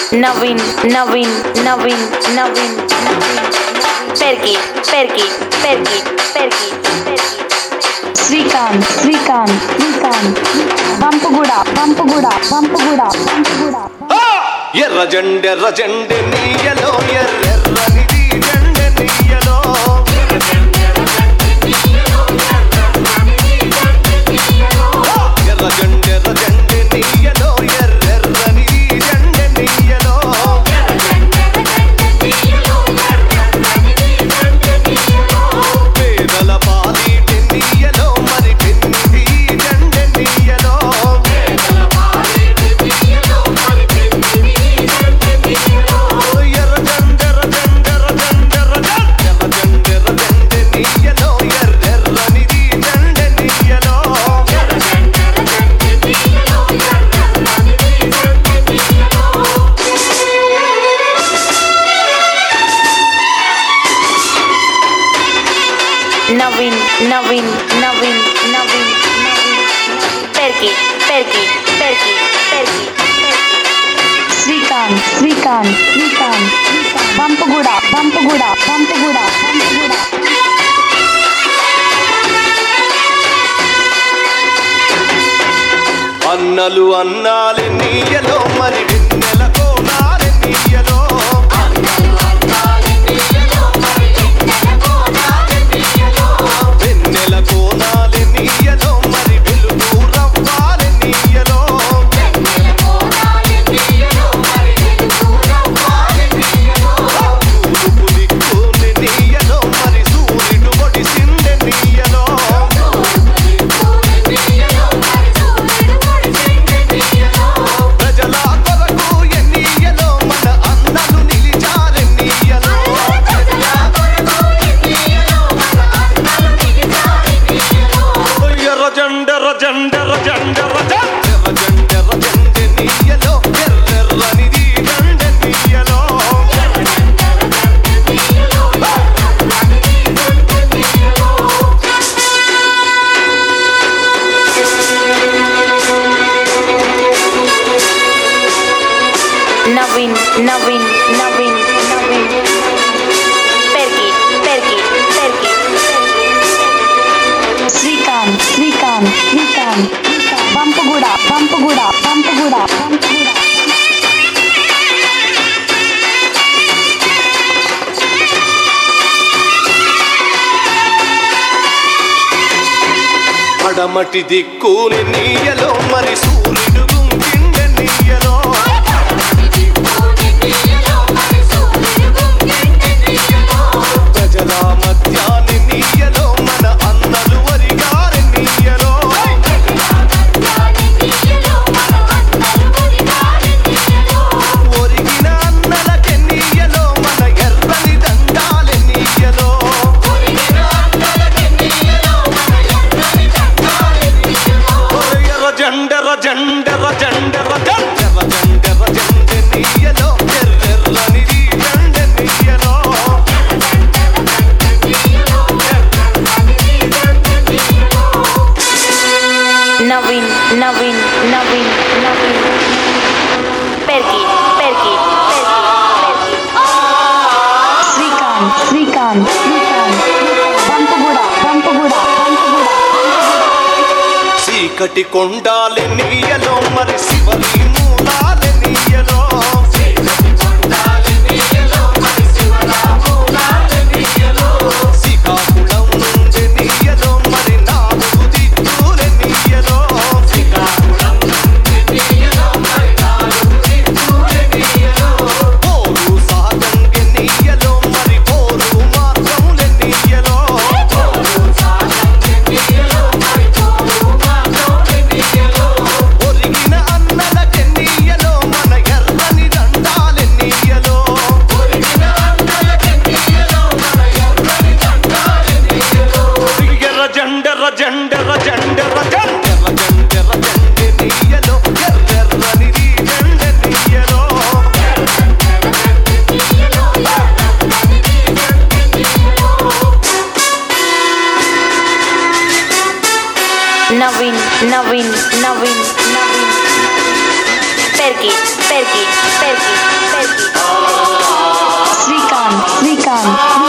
నవీన్ నవీన్ నవీన్ నవీన్ నవీన్ పెర్కి పెర్కి పెర్కి పెర్కి శ్రీకాంత్ శ్రీకాంత్ శ్రీకాంత్ పంపుగూడ పంపుగూడ పంపుగూడ పంపుగూడ ఎర్ర జెండెర్ర జెండె నీయలో ఎర్రెర్రనిది జెండె నీయలో ఎర్ర జెండెర్ర జెండె నీయలో ఎర్రెర్రనిది జెండె నీయలో పేదల పాలిటి నీయలో మరి పెన్నిది జెండె నీయలో ఎర్ర జెండెర్ర జెండెర్ర జెండెర్ర జెండెర్ర జెండెర్ర జెండె నీయలో ఎర్రెర్రనిది జెండె నీయలో నవీన్ నవీన్ నవీన్ నవీన్ నవీన్ పెర్కి పెర్కి పెర్కి పెర్కి శ్రీకాంత్ శ్రీకాంత్ శ్రీకాంత్ పంపుగూడ పంపుగూడ పంపుగూడ పంపుగూడ అన్నలు అన్నాలి నీయలో మరి వెన్నెల కోనాలి నీయలో వెన్నెల కోనాలి నీయలో మరి వెలుగు రవ్వాలి నీయలో తూర్పు దిక్కుని నీయలో మరి సూర్యుడు ఒడిసిందె నీయలో ప్రజల కొరకు ఎన్నీయలో మన అన్నలు నిలిచారు నీయలో ఎర్ర జెండ ఎర్ర జెండ ఎర్ర జెండ ఎర్ర జెండ ఎర్ర జెండ ఎర్ర జెండ నీయలో ఎర్రెర్రనిది జెండ నీయలో నవీన్ నవీన్ నవీన్ నవీన్ పెర్కి పెర్కి పెర్కి శ్రీకాంత్ శ్రీకాంత్ శ్రీకాంత్ పంపుగూడ పంపుగూడ పంపుగూడ పంపుగూడ పడమటి దిక్కుని నీయలో మరి సూర్యుడు గుంకిందె నీయలో ప్రజల మధ్యాని నీయలో మన అన్నలు వరిగారి నీయలో ఒరిగిన అన్నలకి నీయలో మన ఎర్రని దండాలి నీయలో ఎర్ర జెండెర్ర జెండెర్ర జెండెర్ర జెండెర్ర జెండెర్ర జెండె నీయలో ఎర్రెర్రనిది జెండె నీయలో నవీన్ నవీన్ నవీన్ నవీన్ పెర్కి పెర్కి పెర్కి శ్రీకాంత్ శ్రీకాంత్ శ్రీకాంత్ పంపుగూడ పంపుగూడ పంపుగూడ చీకటి కొండాలి నీయలో మరి శివరి మూలాలి నీయలో శ్రీకాకుళం నుండి నీయలో మరి నాలుగు దిక్కులే నీయలో పోరు సాగంగి నీయలో మరి పోరు మాత్రములే నీయలో ఒరిగిన అన్నల పెర్కి పెర్కి పెర్కి శ్రీకాంత్ శ్రీకాంత్